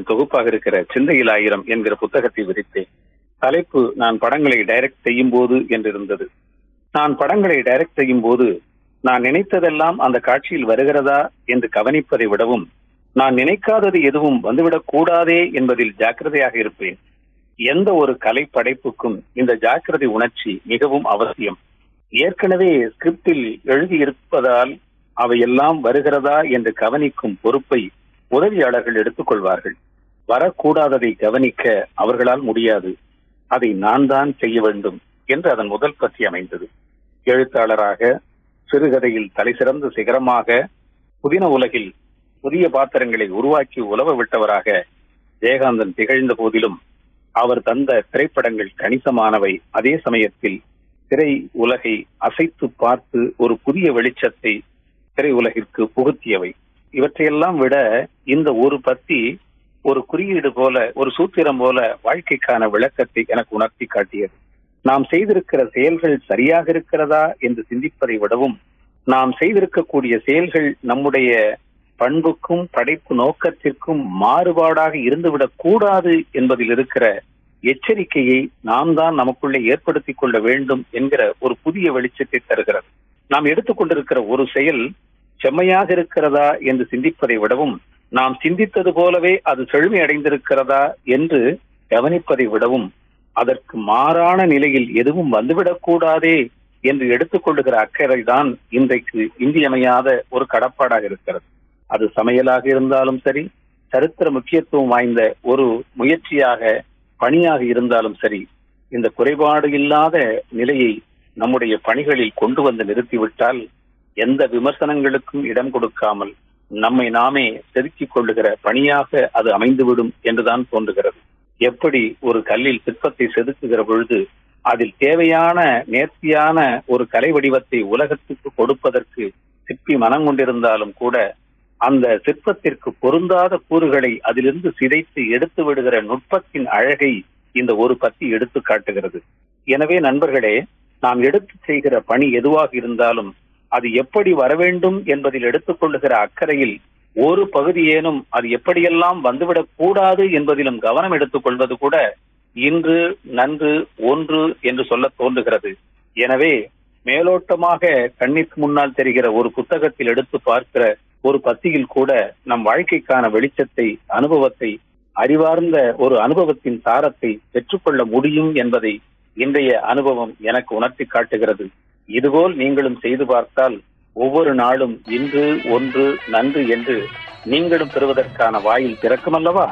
புத்தகத்தின் தொகுப்பாக இருக்கிற சிந்தையில் ஆயிரம் என்கிற புத்தகத்தை விரித்தேன் தலைப்பு நான் படங்களை டைரக்ட் செய்யும் போது என்றிருந்தது நான் படங்களை டைரக்ட் செய்யும் போது நான் நினைத்ததெல்லாம் அந்த காட்சியில் வருகிறதா என்று கவனிப்பதை விடவும் நான் நினைக்காதது எதுவும் வந்துவிடக் கூடாதே என்பதில் ஜாக்கிரதையாக இருப்பேன் எந்த ஒரு கலை படைப்புக்கும் இந்த ஜாக்கிரதை உணர்ச்சி மிகவும் அவசியம் ஏற்கனவே ஸ்கிரிப்டில் எழுதியிருப்பதால் அவையெல்லாம் வருகிறதா என்று கவனிக்கும் பொறுப்பை உதவியாளர்கள் எடுத்துக்கொள்வார்கள் வரக்கூடாததை கவனிக்க அவர்களால் முடியாது அதை நான் தான் செய்ய வேண்டும் என்று அதன் முதல் பற்றி அமைந்தது எழுத்தாளராக சிறுகதையில் தலைசிறந்த சிகரமாக புதின உலகில் புதிய பாத்திரங்களை உருவாக்கி உலவ விட்டவராக ஜெயகாந்தன் திகழ்ந்த போதிலும் அவர் தந்த திரைப்படங்கள் கணிசமானவை அதே சமயத்தில் திரை உலகை அசைத்து பார்த்து ஒரு புதிய வெளிச்சத்தை திரை உலகிற்கு புகுத்தியவை இவற்றையெல்லாம் விட இந்த ஒரு பத்தி ஒரு குறியீடு போல ஒரு சூத்திரம் போல வாழ்க்கைக்கான விளக்கத்தை எனக்கு உணர்த்தி காட்டியது நாம் செய்திருக்கிற செயல்கள் சரியாக இருக்கிறதா என்று சிந்திப்பதை விடவும் நாம் செய்திருக்கக்கூடிய செயல்கள் நம்முடைய பண்புக்கும் படைப்பு நோக்கத்திற்கும் மாறுபாடாக இருந்துவிடக் கூடாது என்பதில் இருக்கிற எச்சரிக்கையை நாம் தான் நமக்குள்ளே ஏற்படுத்திக் கொள்ள வேண்டும் என்கிற ஒரு புதிய வெளிச்சத்தை தருகிறது நாம் எடுத்துக்கொண்டிருக்கிற ஒரு செயல் செம்மையாக இருக்கிறதா என்று சிந்திப்பதை விடவும் நாம் சிந்தித்தது போலவே அது செழுமை அடைந்திருக்கிறதா என்று கவனிப்பதை விடவும் அதற்கு மாறான நிலையில் எதுவும் வந்துவிடக் கூடாதே என்று எடுத்துக்கொள்ளுகிற அக்கறை தான் இன்றைக்கு இன்றியமையாத ஒரு கடப்பாடாக இருக்கிறது அது சமையலாக இருந்தாலும் சரி சரித்திர முக்கியத்துவம் வாய்ந்த ஒரு முயற்சியாக பணியாக இருந்தாலும் சரி இந்த குறைபாடு இல்லாத நிலையை நம்முடைய பணிகளில் கொண்டு வந்து நிறுத்திவிட்டால் எந்த விமர்சனங்களுக்கும் இடம் கொடுக்காமல் நம்மை நாமே செதுக்கிக் கொள்ளுகிற பணியாக அது அமைந்துவிடும் என்றுதான் தோன்றுகிறது எப்படி ஒரு கல்லில் சிற்பத்தை செதுக்குகிற பொழுது அதில் தேவையான நேர்த்தியான ஒரு கலை வடிவத்தை உலகத்துக்கு கொடுப்பதற்கு சிற்பி மனம் கொண்டிருந்தாலும் கூட அந்த சிற்பத்திற்கு பொருந்தாத கூறுகளை அதிலிருந்து சிதைத்து எடுத்து விடுகிற நுட்பத்தின் அழகை இந்த ஒரு பத்தி எடுத்து காட்டுகிறது எனவே நண்பர்களே நாம் எடுத்து செய்கிற பணி எதுவாக இருந்தாலும் அது எப்படி வர வேண்டும் என்பதில் எடுத்துக்கொள்ளுகிற அக்கறையில் ஒரு பகுதியேனும் அது எப்படியெல்லாம் வந்துவிடக் கூடாது என்பதிலும் கவனம் எடுத்துக் கொள்வது கூட இன்று நன்று ஒன்று என்று சொல்ல தோன்றுகிறது எனவே மேலோட்டமாக கண்ணிற்கு முன்னால் தெரிகிற ஒரு புத்தகத்தில் எடுத்து பார்க்கிற ஒரு பத்தியில் கூட நம் வாழ்க்கைக்கான வெளிச்சத்தை அனுபவத்தை அறிவார்ந்த ஒரு அனுபவத்தின் சாரத்தை பெற்றுக்கொள்ள முடியும் என்பதை இன்றைய அனுபவம் எனக்கு உணர்த்தி காட்டுகிறது இதுபோல் நீங்களும் செய்து பார்த்தால் ஒவ்வொரு நாளும் இன்று ஒன்று நன்று என்று நீங்களும் பெறுவதற்கான வாயில் திறக்குமல்லவா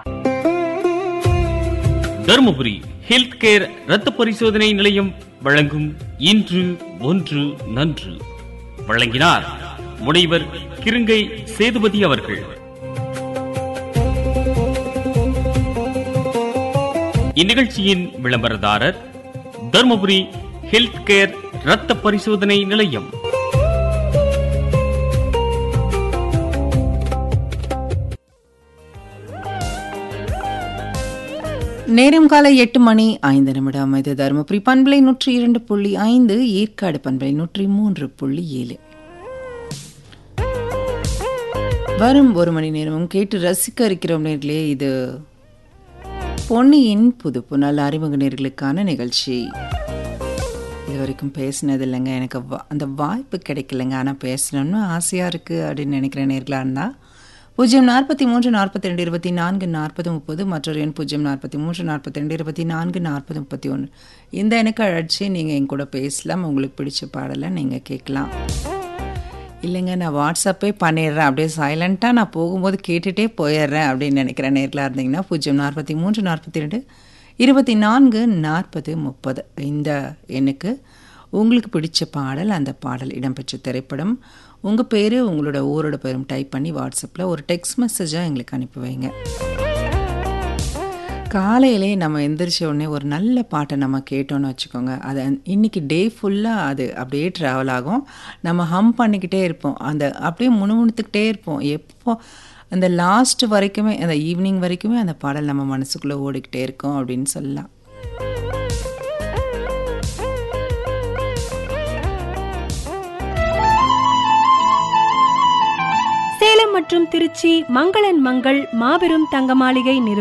தருமபுரி ஹெல்த் கேர் ரத்த பரிசோதனை நிலையம் வழங்கும் இன்று ஒன்று நன்று வழங்கினார் முனைவர் கிருங்கை சேதுபதி அவர்கள் இந்நிகழ்ச்சியின் விளம்பரதாரர் தருமபுரி ஹெல்த் கேர் ரத்த பரிசோதனை நிலையம் நேரம் காலை எட்டு மணி ஐந்து நிமிடம் இது தருமபுரி பண்பலை நூற்றி இரண்டு புள்ளி ஐந்து ஏற்காடு பண்பலை நூற்றி மூன்று புள்ளி ஏழு வரும் ஒரு மணி நேரமும் கேட்டு ரசிக்க இருக்கிறோம் நேர்களே இது பொன்னியின் புது புனல் அறிமுக நேர்களுக்கான நிகழ்ச்சி இது வரைக்கும் பேசினது இல்லைங்க எனக்கு வா- அந்த வாய்ப்பு கிடைக்கலங்க ஆனால் பேசணும்னு ஆசையாக இருக்குது அப்படின்னு நினைக்கிற நேர்களாக இருந்தால் பூஜ்ஜியம் நாற்பத்தி மூன்று நாற்பத்தி ரெண்டு இருபத்தி நான்கு நாற்பது முப்பது மற்றொரு எண் பூஜ்ஜியம் நாற்பத்தி மூன்று நாற்பத்தி ரெண்டு இருபத்தி நான்கு நாற்பது முப்பத்தி ஒன்று இந்த எனக்கு அழைச்சி நீங்கள் என் கூட பேசலாம் உங்களுக்கு பிடிச்ச பாடலை நீங்கள் கேட்கலாம் இல்லைங்க நான் வாட்ஸ்அப்பே பண்ணிடுறேன் அப்படியே சைலண்ட்டாக நான் போகும்போது கேட்டுகிட்டே போயிடுறேன் அப்படின்னு நினைக்கிற நேர்களாக இருந்தீங்கன்னா பூஜ்ஜியம் நாற்பத்தி மூன்று நாற்பத்தி ரெண்டு இருபத்தி நான்கு நாற்பது முப்பது இந்த எண்ணுக்கு உங்களுக்கு பிடிச்ச பாடல் அந்த பாடல் இடம்பெற்ற திரைப்படம் உங்கள் பேர் உங்களோட ஊரோட பேரும் டைப் பண்ணி வாட்ஸ்அப்பில் ஒரு டெக்ஸ்ட் மெசேஜாக எங்களுக்கு அனுப்பி வைங்க காலையிலே நம்ம எந்திரிச்ச உடனே ஒரு நல்ல பாட்டை நம்ம கேட்டோம்னு வச்சுக்கோங்க அது இன்னைக்கு டே ஃபுல்லாக அது அப்படியே ட்ராவல் ஆகும் நம்ம ஹம் பண்ணிக்கிட்டே இருப்போம் அந்த அப்படியே முணுமுணுத்துக்கிட்டே இருப்போம் எப்போ அந்த லாஸ்ட் வரைக்குமே அந்த ஈவினிங் வரைக்குமே அந்த பாடல் நம்ம மனசுக்குள்ளே ஓடிக்கிட்டே இருக்கும் அப்படின்னு சொல்லலாம் சேலம் மற்றும் திருச்சி மங்களன் மங்கள் மாபெரும் தங்க மாளிகை நிறுவனம்